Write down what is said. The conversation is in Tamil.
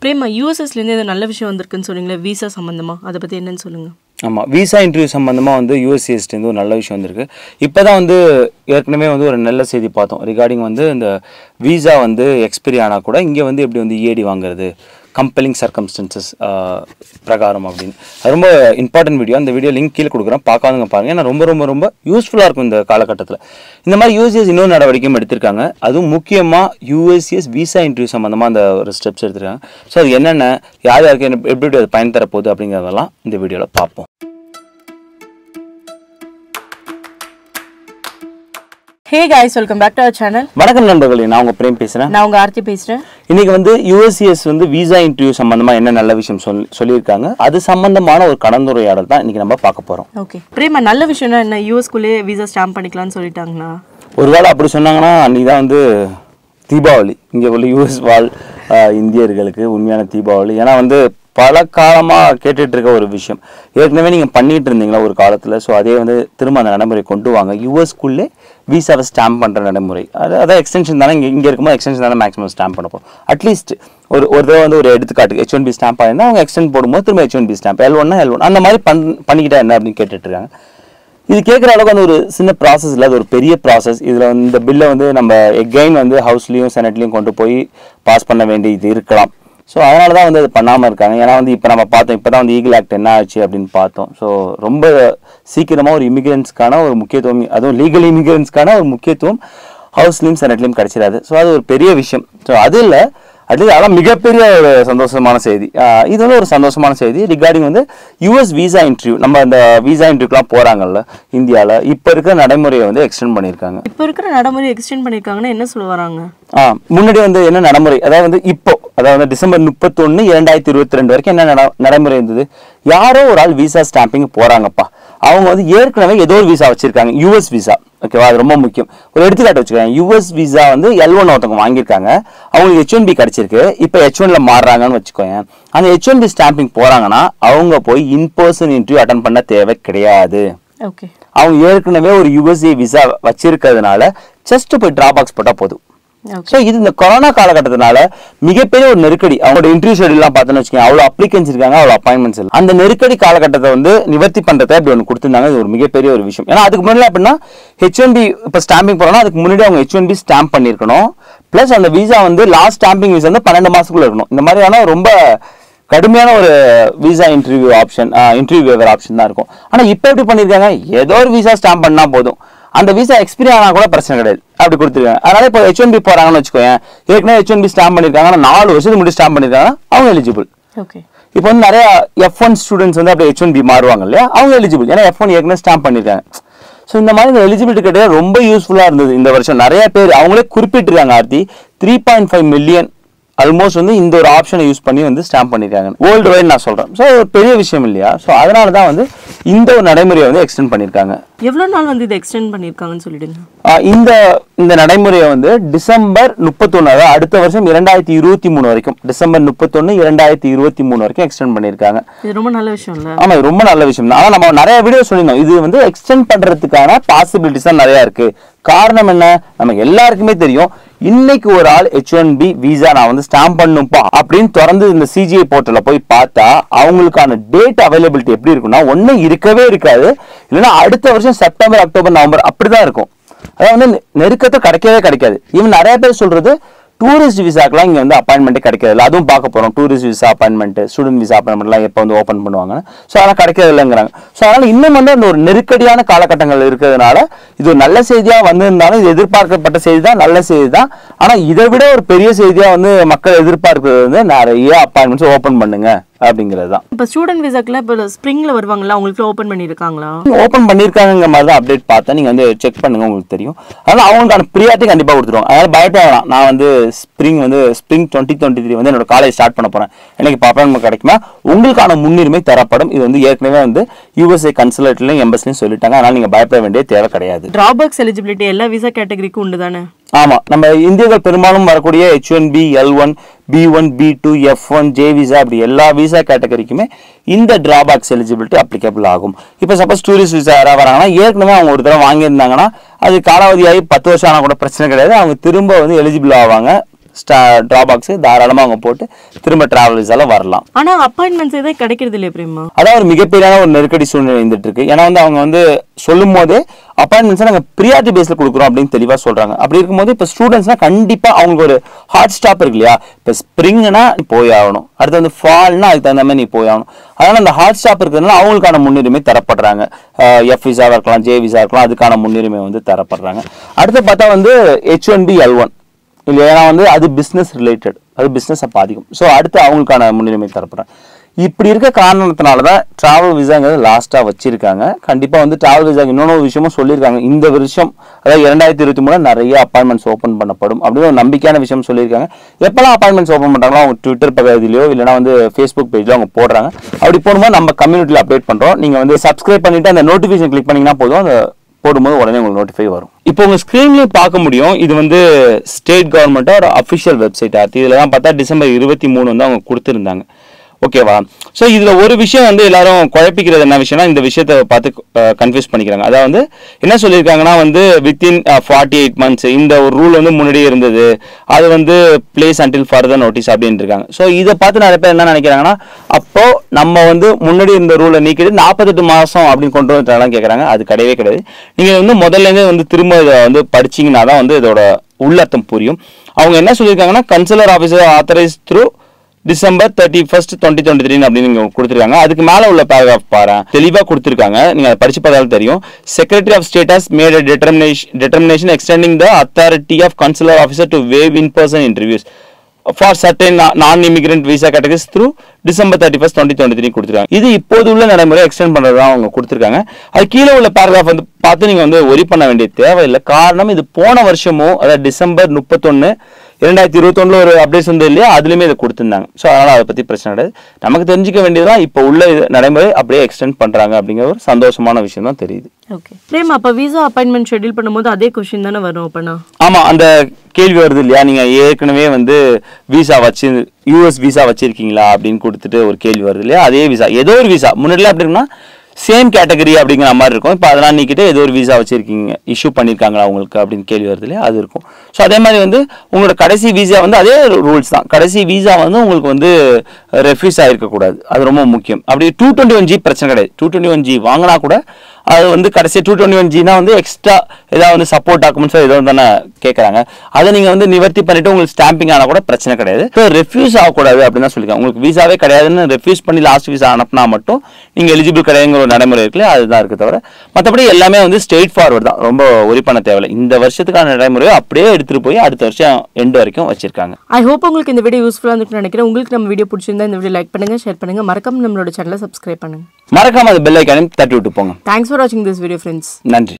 பிரேமா யூஎஸ்எஸ்லேருந்து ஏதோ நல்ல விஷயம் வந்திருக்குன்னு சொன்னீங்களே விசா சம்மந்தமா அதை பற்றி என்னன்னு சொல்லுங்கள் ஆமாம் விசா இன்டர்வியூ சம்மந்தமாக வந்து யூஎஸ்சிஎஸ்லேருந்து ஒரு நல்ல விஷயம் வந்திருக்கு இப்போ தான் வந்து ஏற்கனவே வந்து ஒரு நல்ல செய்தி பார்த்தோம் ரிகார்டிங் வந்து இந்த விசா வந்து எக்ஸ்பைரி ஆனால் கூட இங்கே வந்து எப்படி வந்து ஏடி வாங்குறது கம்பெலிங் சர்க்கம்ஸ்டன்சஸ் பிரகாரம் அப்படின்னு அது ரொம்ப இம்பார்ட்டன்ட் வீடியோ அந்த வீடியோ லிங்க் கீழே கொடுக்குறேன் பார்க்காதவங்க பாருங்க ஏன்னா ரொம்ப ரொம்ப ரொம்ப யூஸ்ஃபுல்லாக இருக்கும் இந்த காலகட்டத்தில் இந்த மாதிரி யூஎஸ்எஸ் இன்னொரு நடவடிக்கையும் எடுத்திருக்காங்க அதுவும் முக்கியமாக யூஎஸ்சிஎஸ் விசா இன்டர்வியூ சம்மந்தமாக அந்த ஒரு ஸ்டெப்ஸ் எடுத்திருக்காங்க ஸோ அது என்னென்ன யார் யாருக்கு என்ன- எப்படி எப்படி அது பயன் தரப்போகுது அப்படிங்கிறதெல்லாம் இந்த வீடியோவில் பார்ப்போம் hey guys welcome back to our channel வணக்கம் நண்பர்களே நான் உங்க பிரேம் பேசுறேன் நான் உங்கள் ஆர்த்தி பேசுகிறேன் இன்னைக்கு வந்து யூஎஸ்சிஎஸ் வந்து விசா இன்டர்வியூ சம்பந்தமா என்ன நல்ல விஷயம் சொல் சொல்லியிருக்காங்க அது சம்பந்தமான ஒரு கலந்துரையாடல் தான் இன்னைக்கு நம்ம பார்க்க போறோம் ஓகே பிரேமா நல்ல விஷயம்னா என்ன யூஎஸ்குள்ளே விசா ஸ்டாம்ப் பண்ணிக்கலாம்னு சொல்லிட்டாங்கண்ணா ஒருவேளை அப்படி சொன்னாங்கன்னா அன்னைக்கு தான் வந்து தீபாவளி இங்கே உள்ள யூஎஸ் வாழ் ஆஹ், இந்தியர்களுக்கு உண்மையான தீபாவளி ஏன்னா வந்து பல காலமாக கேட்டுட்டு இருக்க ஒரு விஷயம் ஏற்கனவே நீங்கள் பண்ணிட்டு இருந்தீங்களா ஒரு காலத்தில் ஸோ அதே வந்து திரும்ப அந்த நடைமுறை கொண்டு வாங்க யூஎஸ்குள்ளே விசாவை ஸ்டாம்ப் பண்ணுற நடைமுறை அது அதான் எக்ஸ்டென்ஷன் தானே இங்கே இங்கே இருக்கும்போது எக்ஸ்டென்ஷன் தானே மேக்ஸிமம் ஸ்டாம்ப் பண்ண போகிறோம் அட்லீஸ்ட் ஒரு ஒரு தடவை வந்து ஒரு எடுத்துக்காட்டு ஹெச் ஒன் பி ஸ்டாம்ப் ஆயிருந்தா அவங்க எக்ஸ்டெண்ட் போடும்போது திரும்ப H one B stamp L ஒன்னா எல் ஒன் அந்த மாதிரி பண் பண்ணிக்கிட்டா என்ன அப்படின்னு கேட்டுட்டு இருக்காங்க இது கேட்குற அளவுக்கு அந்த ஒரு சின்ன ப்ராசஸ் இல்லை அது ஒரு பெரிய ப்ராசஸ் இதில் வந்து இந்த பில்லை வந்து நம்ம எகெயின் வந்து ஹவுஸ்லேயும் செனட்லேயும் கொண்டு போய் பாஸ் பண்ண வேண்டியது இருக்கலாம் ஸோ அதனால தான் வந்து அது பண்ணாமல் இருக்காங்க ஏன்னா வந்து இப்போ நம்ம பார்த்தோம் இப்போ தான் வந்து ஈகிள் ஆக்ட் என்ன ஆச்சு அப்படின்னு பார்த்தோம் ஸோ ரொம்ப சீக்கிரமாக ஒரு இமிகிரன்ஸ்க்கான ஒரு முக்கியத்துவம் அதுவும் லீகல் இமிகிரன்ஸ்க்கான ஒரு முக்கியத்துவம் ஹவுஸ்லேயும் செனட்லேயும் கிடைச்சிடாது ஸோ அது ஒரு பெரிய விஷயம் ஸோ அது இல்லை அது அதான் மிகப்பெரிய ஒரு சந்தோஷமான செய்தி ஆஹ் இது வந்து ஒரு சந்தோஷமான செய்தி ரிகார்டிங் வந்து யூஎஸ் விசா இன்டர்வியூ நம்ம அந்த விசா இன்டர்வியூக்கெலாம் போகிறாங்கல்ல இந்தியாவில் இப்போ இருக்கிற நடைமுறையை வந்து எக்ஸ்டெண்ட் பண்ணியிருக்காங்க இப்போ இருக்கிற நடைமுறை எக்ஸ்டெண்ட் பண்ணியிருக்காங்கன்னா என்ன சொல்ல வராங்க ஆ முன்னாடி வந்து என்ன நடைமுறை அதாவது வந்து இப்போ அதாவது டிசம்பர் முப்பத்தொன்று இரண்டாயிரத்தி இருபத்தி ரெண்டு வரைக்கும் என்ன நட- நடைமுறை இருந்தது யாரோ ஒரு ஆள் விசா ஸ்டாம்பிங் போறாங்கப்பா அவங்க வந்து ஏற்கனவே ஏதோ ஒரு விசா வச்சிருக்காங்க யூஎஸ் விசா ஓகேவா அது ரொம்ப முக்கியம் ஒரு எடுத்துக்காட்டு வச்சுக்கோங்க யூஎஸ் விசா வந்து எல் ஒன் ஒருத்தவங்க வாங்கியிருக்காங்க அவங்களுக்கு ஹெச் ஒன் பி கிடைச்சிருக்கு இப்போ ஹெச் ஒன்ல மாறுறாங்கன்னு வச்சுக்கோங்க அந்த ஹெச் ஒன் பி ஸ்டாம்பிங் போறாங்கன்னா அவங்க போய் இன் பர்சன் இன்டர்வியூ அட்டன் பண்ண தேவை கிடையாது ஓகே அவங்க ஏற்கனவே ஒரு யுஎஸ்ஏ விசா வச்சிருக்கிறதுனால ஜஸ்ட் போய் டிராப் பாக்ஸ் போட்டா போதும் ஓகே ஸோ இது இந்த கொரோனா காலகட்டத்தினால மிகப்பெரிய ஒரு நெருக்கடி அவங்களோட இன்டர்வியூ ஷெடியூல்லாம் பார்த்தோன்னு வச்சுக்கோங்க அவ்வளோ அப்ளிகன்ஸ் இருக்காங்க அவ்வளோ அப்பாயின்மெண்ட்ஸ் இல்லை அந்த நெருக்கடி காலகட்டத்தை வந்து நிவர்த்தி பண்ணுறத இப்படி ஒன்று கொடுத்துருந்தாங்க இது ஒரு மிகப்பெரிய ஒரு விஷயம் ஏன்னா அதுக்கு முன்னாடி அப்படின்னா ஹெச் ஒன் பி இப்போ ஸ்டாம்பிங் போகிறோம்னா அதுக்கு முன்னாடி அவங்க ஹெச் ஒன் பி ஸ்டாம்ப் பண்ணியிருக்கணும் ப்ளஸ் அந்த விசா வந்து லாஸ்ட் ஸ்டாம்பிங் விசா வந்து பன்னெண்டு மாசத்துக்குள்ள இருக்கணும் இந்த மாதிரியான ரொம்ப கடுமையான ஒரு visa interview option interview waiver option தான் இருக்கும் ஆனால் இப்போ எப்படி பண்ணியிருக்காங்க ஏதோ ஒரு விசா ஸ்டாம்ப் பண்ணா போதும் அந்த விசா எக்ஸ்பிரி ஆனா கூட பிரச்சனை கிடையாது அப்படி கொடுத்துருக்காங்க அதனால இப்போ ஹெச் ஒன் பி போறாங்கன்னு வச்சுக்கோங்க ஏற்கனவே ஹெச் ஒன் பி ஸ்டாம்ப் பண்ணியிருக்காங்க ஆனா நாலு வருஷத்துக்கு முன்னாடி ஸ்டாம்ப் பண்ணியிருக்காங்க அவங்க எலிஜிபிள் ஓகே இப்போ வந்து நிறைய எஃப் ஒன் ஸ்டூடெண்ட்ஸ் வந்து அப்படியே ஹெச் ஒன் பி மாறுவாங்க இல்லையா அவங்க எலிஜிபிள் ஏன்னா எஃப் ஒன் ஏற்கனவே ஸ்டாம்ப் பண்ணியிருக்காங்க ஸோ இந்த மாதிரி இந்த எலிஜிபிலிட்டி கிட்ட ரொம்ப யூஸ்ஃபுல்லாக இருந்தது இந்த வருஷம் நிறைய பேர் அவங்களே குறிப்பிட்டிருக்காங்க Aarthi three point five million almost வந்து இந்த ஒரு ஆப்ஷனை யூஸ் பண்ணி வந்து ஸ்டாம்ப் பண்ணியிருக்காங்க வேர்ல்டு வைட் நான் சொல்கிறேன் ஸோ ஒரு பெரிய விஷயம் இல்லையா ஸோ அதனால தான் வந்து இந்த ஒரு நடைமுறையை வந்து எக்ஸ்டெண்ட் பண்ணியிருக்காங்க எவ்வளோ நாள் வந்து இதை எக்ஸ்டெண்ட் பண்ணியிருக்காங்கன்னு சொல்லிடுங்க ஆஹ் இந்த இந்த நடைமுறையை வந்து டிசம்பர் முப்பத்தொன்று அதாவது அடுத்த வருஷம் இரண்டாயிரத்தி இருபத்தி மூணு வரைக்கும் டிசம்பர் முப்பத்தொன்று இரண்டாயிரத்தி இருபத்தி மூணு வரைக்கும் எக்ஸ்டெண்ட் பண்ணியிருக்காங்க இது ரொம்ப நல்ல விஷயம் இல்லை ஆமா இது ரொம்ப நல்ல விஷயம் தான் ஆனா நம்ம நிறைய வீடியோ சொல்லியிருந்தோம் இது வந்து எக்ஸ்டெண்ட் பண்றதுக்கான பாசிபிலிட்டிஸ் தான் நிறைய இருக்கு காரணம் என்ன நமக்கு எல்லாருக்குமே தெரியும் இன்னைக்கு ஒரு ஆள் ஹெச் ஒன் பி விசா நான் வந்து ஸ்டாம்ப் பண்ணுப்பா அப்படின்னு திறந்து இந்த சிஜிஐ போர்ட்டல்ல போய் பார்த்தா அவங்களுக்கான டேட் அவைலபிலிட்டி எப்படி இருக்கும்னா ஒண்ணு இருக்கவே இருக்காது இல்லைன்னா அடுத்த வருஷம் செப்டம்பர் அக்டோபர் நவம்பர் அப்படிதான் இருக்கும் அதாவது வந்து நெ- நெருக்கத்தை கிடைக்கவே கிடைக்காது ஈவன் நிறைய பேர் சொல்றது டூரிஸ்ட் விசாக்கெல்லாம் இங்கே வந்து அப்பாயின்மெண்ட்டே கிடைக்கிறது இல்லை அதுவும் பார்க்க போகிறோம் tourist visa appointment student visa அப்பாயின்மெண்ட்லாம் எப்போ வந்து ஓப்பன் பண்ணுவாங்க ஸோ அதெல்லாம் கிடைக்கிறது இல்லைங்கிறாங்க ஸோ அதனால் இன்னும் வந்து அந்த ஒரு நெருக்கடியான காலகட்டங்கள் இருக்கிறதுனால இது ஒரு நல்ல செய்தியாக வந்திருந்தாலும் இது எதிர்பார்க்கப்பட்ட செய்தி தான் நல்ல செய்தி தான் ஆனால் இதை விட ஒரு பெரிய செய்தியாக வந்து மக்கள் எதிர்பார்க்கிறது வந்து நிறைய அப்பாயின்மெண்ட்ஸ் ஓப்பன் பண்ணுங்க அப்படிங்கிறது தான் இப்போ ஸ்டூடெண்ட் விசாக்கெல்லாம் இப்போ ஸ்ப்ரிங்கில் வருவாங்களா அவங்களுக்கு ஓப்பன் பண்ணியிருக்காங்களா ஓப்பன் பண்ணியிருக்காங்க மாதிரி தான் அப்டேட் பார்த்தேன் நீங்கள் வந்து செக் பண்ணுங்க உங்களுக்கு தெரியும் அதனால் அவங்களுக்கான ப்ரியாரிட்டி கண்டிப்பாக கொடுத்துருவாங்க அதனால் பயப்பட வேணாம் நான் வந்து ஸ்ப்ரிங் வந்து ஸ்ப்ரிங் டுவெண்ட்டி டுவெண்ட்டி த்ரீ வந்து என்னோட காலேஜ் ஸ்டார்ட் பண்ண போகிறேன் எனக்கு இப்போ அப்பாயின்மெண்ட் கிடைக்குமா உங்களுக்கான முன்னுரிமை தரப்படும் இது வந்து ஏற்கனவே வந்து யூஎஸ்ஏ கன்சுலேட்லையும் எம்பஸ்லையும் சொல்லிட்டாங்க அதனால் நீங்கள் பயப்பட வேண்டிய தேவை கிடையாது டிராபேக்ஸ் எலிஜிபிலிட்டி எல்லா விசா கேட்டகரிக்கும் உண்டு தானே ஆமா நம்ம இந்தியர்கள் பெரும்பாலும் வரக்கூடிய H one B L one B one B two F one J visa அப்படி எல்லா விசா கேட்டகரிக்குமே இந்த டிராபேக்ஸ் எலிஜிபிலிட்டி அப்ளிகபிள் ஆகும் இப்போ சப்போஸ் டூரிஸ்ட் விசா யாராவது வராங்கன்னா ஏற்கனவே அவங்க ஒரு தடவை வாங்கியிருந்தாங்கன்னா அது காலாவதியாகி பத்து வருஷம் ஆனால் கூட பிரச்சனை கிடையாது அவங்க திரும்ப வந்து எலிஜிபிள் ஆவாங்க ஸ்டா ட்ராபாக்ஸு தாராளமாக அவங்க போட்டு திரும்ப டிராவல் விசால வரலாம் ஆனா அப்பாயின்மெண்ட்ஸ் எதாவது கிடைக்கிறது இல்லையா பிரேமா அதான் ஒரு மிகப்பெரியான ஒரு நெருக்கடி சூழ்நிலை இருந்துட்டு இருக்கு ஏன்னா வந்து அவங்க வந்து சொல்லும் போதே அப்பாயின்மெண்ட்ஸ் நாங்கள் ப்ரியாரிட்டி பேஸ்ல கொடுக்குறோம் அப்படின்னு தெளிவாக சொல்றாங்க அப்படி இருக்கும்போது இப்போ ஸ்டூடெண்ட்ஸ்னா கண்டிப்பா அவங்களுக்கு ஒரு ஹாட் ஸ்டாப் இருக்கு இல்லையா இப்போ ஸ்ப்ரிங்னா போய் ஆகணும் அடுத்து வந்து ஃபால்னா அதுக்கு தகுந்த மாதிரி நீ போய் ஆகணும் அதனால அந்த ஹாட் ஸ்டாப் இருக்கிறதுனால அவங்களுக்கான முன்னுரிமை தரப்படுறாங்க எஃப் விசாவாக இருக்கலாம் ஜே விசா இருக்கலாம் அதுக்கான முன்னுரிமை வந்து தரப்படுறாங்க அடுத்து பார்த்தா வந்து H one B L one இல்லையா ஏன்னா வந்து அது பிஸ்னஸ் ரிலேட்டட் அது பிஸ்னஸை பாதிக்கும் ஸோ அடுத்து அவங்களுக்கான முன்னுரிமை தரப்படுறாங்க இப்படி இருக்க காரணத்தினால தான் டிராவல் விசாங்கிறது லாஸ்ட்டாக வச்சிருக்காங்க கண்டிப்பாக வந்து டிராவல் விசா இன்னொன்று ஒரு விஷயமும் சொல்லியிருக்காங்க இந்த வருஷம் அதாவது இரண்டாயிரத்தி இருபத்தி மூணு நிறைய அப்பாயின்மெண்ட்ஸ் ஓப்பன் பண்ணப்படும் அப்படின்னு ஒரு நம்பிக்கையான விஷயம் சொல்லியிருக்காங்க எப்போல்லாம் அப்பாயின்மெண்ட்ஸ் ஓப்பன் பண்ணுறாங்களோ அவங்க ட்விட்டர் பகுதியிலையோ இல்லைனா வந்து ஃபேஸ்புக் பேஜ்ல அவங்க போடுறாங்க அப்படி போடும்போது நம்ம கம்யூனிட்டியில் அப்டேட் பண்ணுறோம் நீங்கள் வந்து சப்ஸ்கிரைப் பண்ணிட்டு அந்த நோட்டிஃபிகேஷன் கிளிக் பண்ணீங்கன்னா போதும் அந்த போடும்போது உடனே உங்களுக்கு நோட்டிஃபை வரும் இப்போ உங்க ஸ்க்ரீன்லேயே பார்க்க முடியும் இது வந்து ஸ்டேட் கவர்மெண்ட்டோட அஃபிஷியல் வெப்சைட் ஆச்சு இதில் தான் பார்த்தா டிசம்பர் இருபத்தி மூணு வந்து அவங்க கொடுத்துருந்தாங்க ஓகேவா ஸோ இதில் ஒரு விஷயம் வந்து எல்லாரும் குழப்பிக்கிறது என்ன விஷயம்னா இந்த விஷயத்தை பார்த்து கன்ஃபியூஸ் பண்ணிக்கிறாங்க அதாவது வந்து என்ன சொல்லியிருக்காங்கன்னா வந்து வித்தின் ஃபார்ட்டி எயிட் மந்த்ஸ் இந்த ஒரு ரூல் வந்து முன்னாடியே இருந்தது அது வந்து பிளேஸ் அன்டில் ஃபர்தர் நோட்டீஸ் அப்படின்னு இருக்காங்க ஸோ இதை பார்த்து நிறைய பேர் என்ன நினைக்கிறாங்கன்னா அப்போ நம்ம வந்து முன்னாடி இருந்த ரூலை நீக்கிட்டு நாற்பத்தெட்டு மாதம் அப்படின்னு கொண்டு வந்துட்டாலாம் கேட்குறாங்க அது கிடையவே கிடையாது நீங்கள் வந்து முதல்ல இருந்தே வந்து திரும்ப இதை வந்து படிச்சீங்கன்னா தான் வந்து இதோட உள்ளர்த்தம் புரியும் அவங்க என்ன சொல்லியிருக்காங்கன்னா consular officer authorised through December thirty first twenty twenty three அப்படின்னு நீங்க கொடுத்துருக்காங்க அதுக்கு மேல உள்ள பேராகிராஃப் பாரு தெளிவா கொடுத்துருக்காங்க நீங்க அதை படிச்சு பார்த்தாலும் தெரியும் secretary of state has made determination determination extending the authority of consular officer to waive in person interviews for certain non immigrant visa categories through December thirty first twenty twenty three கொடுத்துருக்காங்க இது இப்போது உள்ள நடைமுறை எக்ஸ்டெண்ட் பண்ணுறது தான் அவங்க கொடுத்துருக்காங்க அது கீழே உள்ள பேராகிராஃப் வந்து பார்த்து நீங்கள் வந்து ஒரி பண்ண வேண்டிய தேவையில்லை காரணம் இது போன வருஷமும் அதாவது டிசம்பர் முப்பத்தொன்று இரண்டாயிரத்தி இருபத்தொன்னுல ஒரு அப்டேட்ஸ் வந்து இல்லையா அதுலயுமே இதை கொடுத்துருந்தாங்க ஸோ அதனால அதை பத்தி பிரச்சனை கிடையாது நமக்கு தெரிஞ்சுக்க வேண்டியதுதான் இப்போ உள்ள இது நடைமுறை அப்படியே எக்ஸ்டெண்ட் பண்றாங்க அப்படிங்கிற ஒரு சந்தோஷமான விஷயம் தான் தெரியுது ஓகே பிரேம் அப்ப விசா அப்பாயின்மெண்ட் ஷெட்யூல் பண்ணும்போது அதே கொஸ்டின் தானே வரும் அப்பனா ஆமா அந்த கேள்வி வருது இல்லையா நீங்க ஏற்கனவே வந்து விசா வச்சு யூஎஸ் விசா வச்சிருக்கீங்களா அப்படின்னு கொடுத்துட்டு ஒரு கேள்வி வருது இல்லையா அதே விசா ஏதோ ஒரு விசா முன்னாடிலாம் எப்படி இருக்குன்னா சேம் கேட்டகரி அப்படிங்கிற மாதிரி இருக்கும் இப்போ அதெல்லாம் நீக்கிட்டு ஏதோ ஒரு விசா வச்சிருக்கீங்க இஷ்யூ பண்ணியிருக்காங்களா உங்களுக்கு அப்படின்னு கேள்வி வருது இல்லையா அது இருக்கும் ஸோ அதே மாதிரி வந்து உங்களோட கடைசி விசா வந்து அதே ரூல்ஸ் தான் கடைசி விசா வந்து உங்களுக்கு வந்து ரெஃப்யூஸ் ஆகிருக்கக்கூடாது அது ரொம்ப முக்கியம் அப்படி டூ டுவெண்ட்டி ஒன் ஜி பிரச்சனை கிடையாது டூ டுவெண்ட்டி ஒன் ஜி வாங்கினா கூட அது வந்து கடைசி டூ டுவெண்ட்டி ஒன் ஜினா வந்து எக்ஸ்ட்ரா ஏதாவது வந்து சப்போர்ட் டாக்குமெண்ட்ஸோ ஏதோ தானே கேட்குறாங்க அதை நீங்கள் வந்து நிவர்த்தி பண்ணிட்டு உங்களுக்கு ஸ்டாம்பிங் ஆனால் கூட பிரச்சனை கிடையாது ஸோ ரெஃப்யூஸ் ஆகக்கூடாது அப்படின்னு தான் சொல்லியிருக்காங்க உங்களுக்கு விசாவே கிடையாதுன்னு ரெஃப்யூஸ் பண்ணி லாஸ்ட் விசா அனுப்புனா மட்டும் நீங்கள் எலிஜிபிள் கிடையாதுங்கிற ஒரு நடைமுறை இருக்குல்ல அதுதான் இருக்கு தவிர மற்றபடி எல்லாமே வந்து ஸ்ட்ரெயிட் ஃபார்வர்ட் தான் ரொம்ப ஒரி பண்ண தேவையில்லை இந்த வருஷத்துக்கான நடைமுறையை அப்படியே எடுத்துகிட்டு போய் அடுத்த வருஷம் எண்டு வரைக்கும் வச்சிருக்காங்க ஐ ஹோப் உங்களுக்கு இந்த வீடியோ யூஸ்ஃபுல்லாக இருக்குன்னு நினைக்கிறேன் உங்களுக்கு நம்ம வீடியோ பிடிச்சிருந்தா இந்த வீடியோ லைக் பண்ணுங்க ஷேர் பண்ணுங்க மறக்காம நம்மளோட சேனலை சப்ஸ்கிரைப் பண்ணுங்க மறக்காம அது பெல் ஐக்கானையும் தட்டி விட்டு போங்க தேங்க்ஸ் ஃபார் வாட்சிங் திஸ் வீடியோ ஃப்ரெண்ட்ஸ் நன்றி